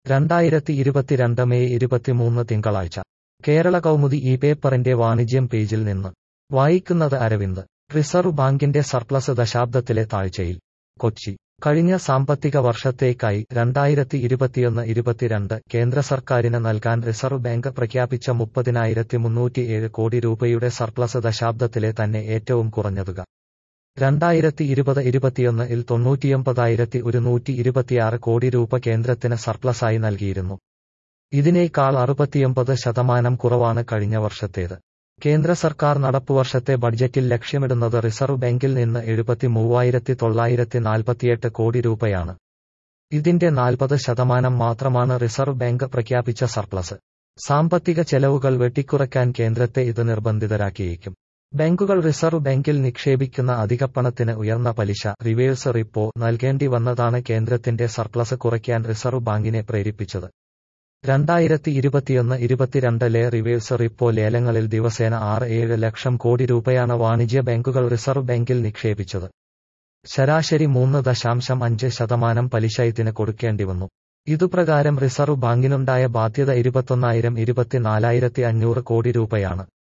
രണ്ടായിരത്തി ഇരുപത്തിരണ്ട് മെയ് ഇരുപത്തിമൂന്ന് തിങ്കളാഴ്ച കേരള കൗമുദി ഈ പേപ്പറിന്റെ വാണിജ്യം പേജിൽ നിന്ന് വായിക്കുന്നത് അരവിന്ദ് റിസർവ് ബാങ്കിന്റെ സർപ്ലസ് ദശാബ്ദത്തിലെ താഴ്ചയിൽ കൊച്ചി കഴിഞ്ഞ സാമ്പത്തിക വർഷത്തേക്കായി രണ്ടായിരത്തി ഇരുപത്തിയൊന്ന് ഇരുപത്തിരണ്ട് കേന്ദ്ര സർക്കാരിന് നൽകാൻ റിസർവ് ബാങ്ക് പ്രഖ്യാപിച്ച മുപ്പതിനായിരത്തി മുന്നൂറ്റിയേഴ് കോടി രൂപയുടെ സർപ്ലസ് ദശാബ്ദത്തിലെ തന്നെ ഏറ്റവും കുറഞ്ഞതുക രണ്ടായിരത്തി ഇരുപത് ഇരുപത്തിയൊന്ന് ഇൽ തൊണ്ണൂറ്റിയൊമ്പതായിരത്തി ഒരുന്നൂറ്റി ഇരുപത്തിയാറ് കോടി രൂപ കേന്ദ്രത്തിന് സർപ്ലസായി നൽകിയിരുന്നു ഇതിനേക്കാൾ അറുപത്തിയൊമ്പത് ശതമാനം കുറവാണ് കഴിഞ്ഞ വർഷത്തേത് കേന്ദ്ര സർക്കാർ നടപ്പുവർഷത്തെ ബഡ്ജറ്റിൽ ലക്ഷ്യമിടുന്നത് റിസർവ് ബാങ്കിൽ നിന്ന് എഴുപത്തി മൂവായിരത്തി തൊള്ളായിരത്തി നാൽപ്പത്തിയെട്ട് കോടി രൂപയാണ് ഇതിന്റെ നാൽപ്പത് ശതമാനം മാത്രമാണ് റിസർവ് ബാങ്ക് പ്രഖ്യാപിച്ച സർപ്ലസ് സാമ്പത്തിക ചെലവുകൾ വെട്ടിക്കുറയ്ക്കാൻ കേന്ദ്രത്തെ ഇത് നിർബന്ധിതരാക്കിയേക്കും ബാങ്കുകൾ റിസർവ് ബാങ്കിൽ നിക്ഷേപിക്കുന്ന അധികപ്പണത്തിന് ഉയർന്ന പലിശ റിവേഴ്സ് റിപ്പോ നൽകേണ്ടി വന്നതാണ് കേന്ദ്രത്തിന്റെ സർപ്ലസ് കുറയ്ക്കാൻ റിസർവ് ബാങ്കിനെ പ്രേരിപ്പിച്ചത് രണ്ടായിരത്തി ഇരുപത്തിയൊന്ന് ഇരുപത്തിരണ്ടിലെ റിവേഴ്സ് റിപ്പോ ലേലങ്ങളിൽ ദിവസേന ആറ് ഏഴ് ലക്ഷം കോടി രൂപയാണ് വാണിജ്യ ബാങ്കുകൾ റിസർവ് ബാങ്കിൽ നിക്ഷേപിച്ചത് ശരാശരി മൂന്ന് ദശാംശം അഞ്ച് ശതമാനം പലിശ ഇതിന് കൊടുക്കേണ്ടി വന്നു ഇതുപ്രകാരം റിസർവ് ബാങ്കിനുണ്ടായ ബാധ്യത ഇരുപത്തൊന്നായിരം ഇരുപത്തിനാലായിരത്തി അഞ്ഞൂറ് കോടി രൂപയാണ്